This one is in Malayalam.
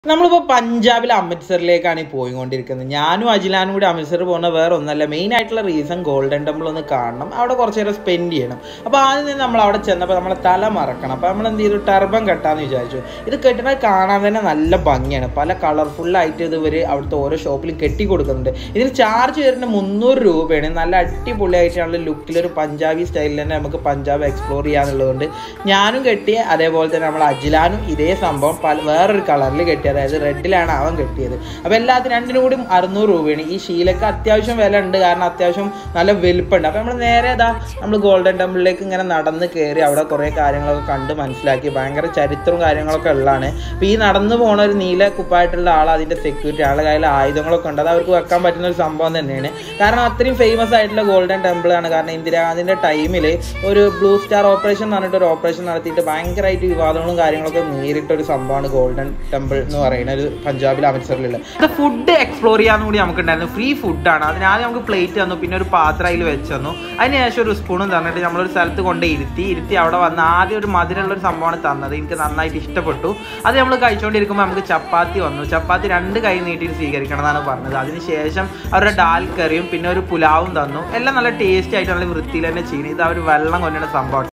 നമ്മളിപ്പോൾ പഞ്ചാബിലെ അമൃത്സറിലേക്കാണ് ഈ പോയിക്കൊണ്ടിരിക്കുന്നത് ഞാനും അജിലാനും കൂടി അമൃത്സർ പോകുന്ന വേറെ ഒന്നല്ല മെയിൻ ആയിട്ടുള്ള റീസൺ ഗോൾഡൻ ടെമ്പിൾ ഒന്ന് കാണണം അവിടെ കുറച്ച് നേരം സ്പെൻഡ് ചെയ്യണം അപ്പോൾ ആദ്യം തന്നെ നമ്മൾ അവിടെ ചെന്നപ്പോൾ നമ്മളെ തല മറക്കണം അപ്പോൾ നമ്മൾ എന്ത് ചെയ്തു ടർബൻ കെട്ടാന്ന് വിചാരിച്ചു ഇത് കെട്ടുന്നത് കാണാൻ തന്നെ നല്ല ഭംഗിയാണ് പല കളർഫുള്ളായിട്ട് ഇത് ഇവർ അവിടുത്തെ ഓരോ ഷോപ്പിലും കെട്ടി കൊടുക്കുന്നുണ്ട് ഇതിന് ചാർജ് വരുന്നത് മുന്നൂറ് രൂപയാണ് നല്ല അടിപൊളിയായിട്ടുള്ള ലുക്കിൽ ഒരു പഞ്ചാബി സ്റ്റൈലിൽ തന്നെ നമുക്ക് പഞ്ചാബ് എക്സ്പ്ലോർ ചെയ്യാന്നുള്ളതുകൊണ്ട് ഞാനും കെട്ടി അതേപോലെ തന്നെ നമ്മൾ അജിലാനും ഇതേ സംഭവം പല വേറൊരു കളറിൽ കെട്ടി അതായത് റെഡിലാണ് അവൻ കെട്ടിയത് അപ്പോൾ എല്ലാത്തിനും രണ്ടിനും കൂടി അറുന്നൂറ് രൂപയാണ് ഈ ശീലക്ക് അത്യാവശ്യം വില ഉണ്ട് കാരണം അത്യാവശ്യം നല്ല വലുപ്പമുണ്ട് അപ്പോൾ നമ്മൾ നേരെ ഇതാ നമ്മൾ ഗോൾഡൻ ടെമ്പിളിലേക്ക് ഇങ്ങനെ നടന്ന് കയറി അവിടെ കുറേ കാര്യങ്ങളൊക്കെ കണ്ട് മനസ്സിലാക്കി ഭയങ്കര ചരിത്രവും കാര്യങ്ങളൊക്കെ ഉള്ളതാണ് അപ്പോൾ ഈ നടന്നു പോണ ഒരു നീല കുപ്പായിട്ടുള്ള ആൾ അതിൻ്റെ സെക്യൂരിറ്റി ആളുടെ കയ്യിൽ ആയുധങ്ങളൊക്കെ ഉണ്ട് അത് അവർക്ക് വെക്കാൻ പറ്റുന്ന ഒരു സംഭവം തന്നെയാണ് കാരണം അത്രയും ഫേമസ് ആയിട്ടുള്ള ഗോൾഡൻ ടെമ്പിൾ ആണ് കാരണം ഇന്ദിരാഗാന്ധിൻ്റെ ടൈമിൽ ഒരു ബ്ലൂ സ്റ്റാർ ഓപ്പറേഷൻ എന്ന് പറഞ്ഞിട്ട് ഒരു ഓപ്പറേഷൻ നടത്തിയിട്ട് ഭയങ്കരമായിട്ട് വിവാദങ്ങളും കാര്യങ്ങളൊക്കെ നേരിട്ട ഒരു സംഭവമാണ് ഗോൾഡൻ ടെമ്പിൾ എന്ന് പറയുന്ന ഒരു പഞ്ചാബിൽ അമൃത്സറിലുള്ള ഇത് ഫുഡ് എക്സ്പ്ലോർ ചെയ്യാനും കൂടി നമുക്ക് ഉണ്ടായിരുന്നു ഫ്രീ ഫുഡാണ് അതിനാദ്യം നമുക്ക് പ്ലേറ്റ് തന്നു പിന്നെ ഒരു പാത്രം അതിൽ വെച്ച് തന്നു അതിനുശേഷം ഒരു സ്പൂണും തന്നിട്ട് നമ്മളൊരു സ്ഥലത്ത് കൊണ്ട് ഇരുത്തി ഇരുത്തി അവിടെ വന്ന് ആദ്യം ഒരു മധുരമുള്ള ഒരു സംഭവമാണ് തന്നത് എനിക്ക് നന്നായിട്ട് ഇഷ്ടപ്പെട്ടു അത് നമ്മൾ കഴിച്ചുകൊണ്ടിരിക്കുമ്പോൾ നമുക്ക് ചപ്പാത്തി വന്നു ചപ്പാത്തി രണ്ട് കൈ നീട്ടിയിട്ട് സ്വീകരിക്കണം എന്നാണ് പറഞ്ഞത് അതിനുശേഷം അവരുടെ ഡാൽ കറിയും പിന്നെ ഒരു പുലാവും തന്നു എല്ലാം നല്ല ടേസ്റ്റി ആയിട്ട് നല്ല വൃത്തിയിൽ തന്നെ ചെയ്യുന്നത് ഇത് അവർ വെള്ളം കൊണ്ടുവരുന്ന സംഭവം